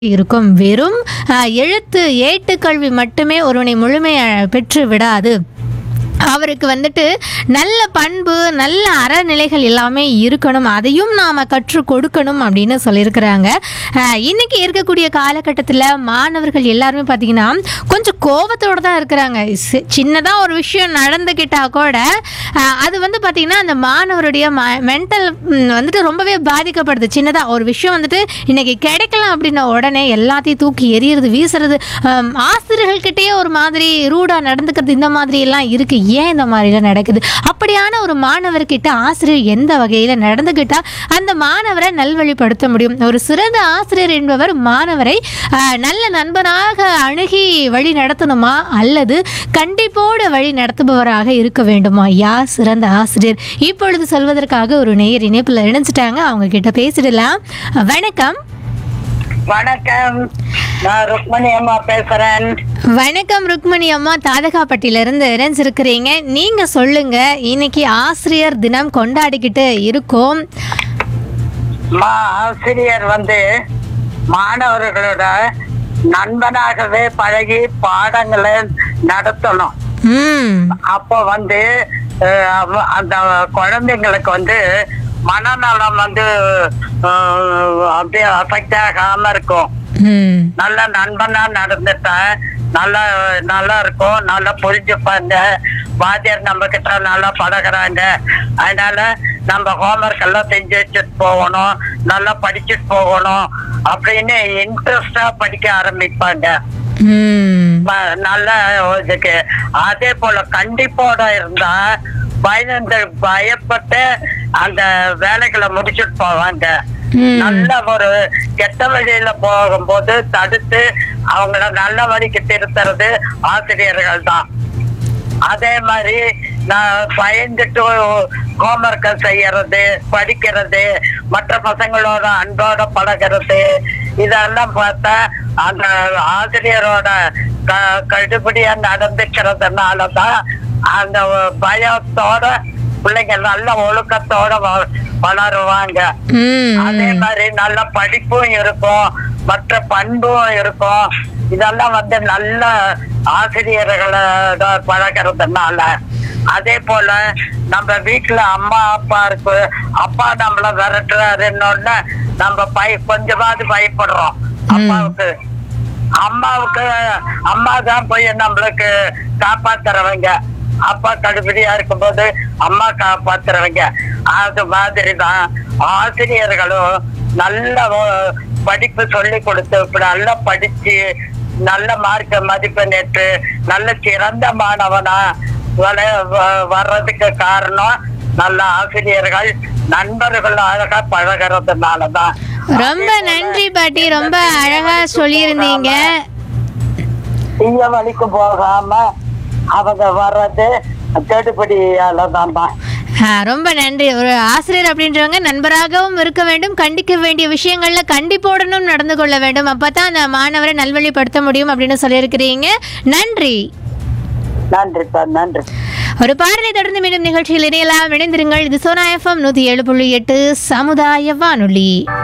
இருக்கும் வெறும் அஹ், எழுத்து ஏட்டு கல்வி மட்டுமே ஒருவனை முழுமை பெற்று விடாது அவருக்கு வந்துட்டு நல்ல பண்பு நல்ல அறநிலைகள் எல்லாமே இருக்கணும் அதையும் நாம் கற்றுக் கொடுக்கணும் அப்படின்னு சொல்லியிருக்கிறாங்க அஹ், இன்னைக்கு இருக்கக்கூடிய காலகட்டத்தில் மாணவர்கள் எல்லாருமே பார்த்தீங்கன்னா கொஞ்சம் கோபத்தோடு தான் இருக்கிறாங்க சின்னதாக ஒரு விஷயம் நடந்துக்கிட்டா கூட அஹ், அது வந்து பார்த்திங்கன்னா அந்த மாணவருடைய மென்டல் வந்துட்டு ரொம்பவே பாதிக்கப்படுது சின்னதாக ஒரு விஷயம் வந்துட்டு இன்னைக்கு கிடைக்கலாம் அப்படின்ன உடனே எல்லாத்தையும் தூக்கி எறியறது வீசுறது ஹம், ஆசிரியர்கள்கிட்டயே ஒரு மாதிரி ரூடாக நடந்துக்கிறது இந்த மாதிரி எல்லாம் இருக்கு ஏன் இந்த மாதிரிலாம் நடக்குது அப்படியான ஒரு மாணவர்கிட்ட ஆசிரியர் எந்த வகையில் நடந்துக்கிட்டா அந்த மாணவரை நல்வழிப்படுத்த முடியும் ஒரு சிறந்த ஆசிரியர் என்பவர் மாணவரை ஆஹ், நல்ல நண்பனாக அணுகி வழி நடத்தணுமா அல்லது கண்டிப்போடு வழி நடத்துபவராக இருக்க வேண்டுமா யார் சிறந்த ஆசிரியர் இப்பொழுது சொல்வதற்காக ஒரு நேயர் இணைப்பில் இணைஞ்சிட்டாங்க அவங்க கிட்ட பேசிடலாம் வணக்கம் வணக்கம் நான் ருக்மணி அம்மா பேசுறேன் வணக்கம் ருக்மணி அம்மா தாதகாப்பட்டியிலிருந்து இணைஞ்சிருக்கிறீங்க நீங்க சொல்லுங்க இன்னைக்கு ஆசிரியர் தினம் கொண்டாடிக்கிட்டு இருக்கோம் மா ஆசிரியர் வந்து மாணவர்களோட நண்பனாகவே பழகி பாடங்களை நடத்தணும் ம் அப்போ வந்து அஹ், அவ- அந்த குழந்தைங்களுக்கு வந்து மனநலம் வந்து அஹ், அப்படியே அஃபெக்ட் ஆகாம இருக்கும் ம் நல்ல நண்பனா நடந்துட்டா நல்லா நல்லா இருக்கும் நல்லா புரிஞ்சுப்பாங்க வாத்தியார் நம்ம கிட்ட நல்லா பழகுறாங்க அதனால நம்ம ஹோம்ஒர்க் எல்லாம் செஞ்சு வச்சுட்டு போகணும் நல்லா படிச்சுட்டு போகணும் அப்படின்னு இன்ட்ரெஸ்டா படிக்க ஆரம்பிப்பாங்க ம் ம- நல்ல இதுக்கு அதே போல கண்டிப்போட இருந்தா பயந்து பயப்பட்டு அந்த வேலைகளை முடிச்சுட்டு போவாங்க ம். நல்ல ஒரு கெட்ட வழியில போகும்போது தடுத்து அவங்கள நல்ல வழிக்கு திருத்துறது ஆசிரியர்கள் தான் அதே மாதிரி நான் பயந்துட்டு ஹோம்ஒர்க்கை செய்யறது படிக்கிறது மற்ற பசங்களோட அன்போட பழகிறது இதெல்லாம் பார்த்தா அந்த ஆசிரியரோட க- கடுபடியா நடந்துக்கிறதுனால தான் அந்த பயத்தோட பிள்ளைங்க நல்ல ஒழுக்கத்தோட வ- வளருவாங்க ம் அதே மாதிரி நல்ல படிப்பும் இருக்கும் மற்ற பண்பும் இருக்கும் இதெல்லாம் வந்து நல்ல ஆசிரியர்களோட பழகிறதுனால அதே போல நம்ம வீட்டுல அம்மா அப்பா இருக்கு அப்பா நம்மள விரட்டுறாருன்னு நம்ம பய கொஞ்சமாவது பயப்படுறோம் அப்பாவுக்கு அம்மாவுக்கு அம்மா தான் போய் நம்மளுக்கு காப்பாத்துறவங்க அப்பா கடுபடியா இருக்கும்போது அம்மா காப்பாத்துறவங்க அது மாதிரி தான் ஆசிரியர்களும் நல்ல ஒ- படிப்பு சொல்லி கொடுத்து இப்படி நல்லா படிச்சு நல்ல மார்க் மதிப்பெண் ஏற்று நல்ல சிறந்த மாணவனா வள- வ- வர்றதுக்கு காரணம் நல்ல ஆசிரியர்கள் நண்பர்கள் அழகா பழகிறதுனாலதான் ரொம்ப நன்றி பாட்டி ரொம்ப அழகா சொல்லியிருந்தீங்க தீய வழிக்கு போகாம அவங்க வர்றது கெடுபடியால தான்பா ஆ, ரொம்ப நன்றி ஒரு ஆசிரியர் அப்படின்றவங்க நண்பராகவும் இருக்க வேண்டும் கண்டிக்க வேண்டிய விஷயங்கள்ல கண்டிப்போடனும் நடந்து கொள்ள வேண்டும் அப்பதான் அந்த மாணவரை நல்வழிப்படுத்த முடியும் அப்படின்னு சொல்லியிருக்கிறீங்க நன்றி நன்றிப்பா நன்றி ஒரு பாடலை தொடர்ந்து மீண்டும் நிகழ்ச்சியில் இணையலாம் இணைந்திருங்கள் இது சோனா எஃப்எம் நூற்றி ஏழு புள்ளி எட்டு சமுதாய வானொலி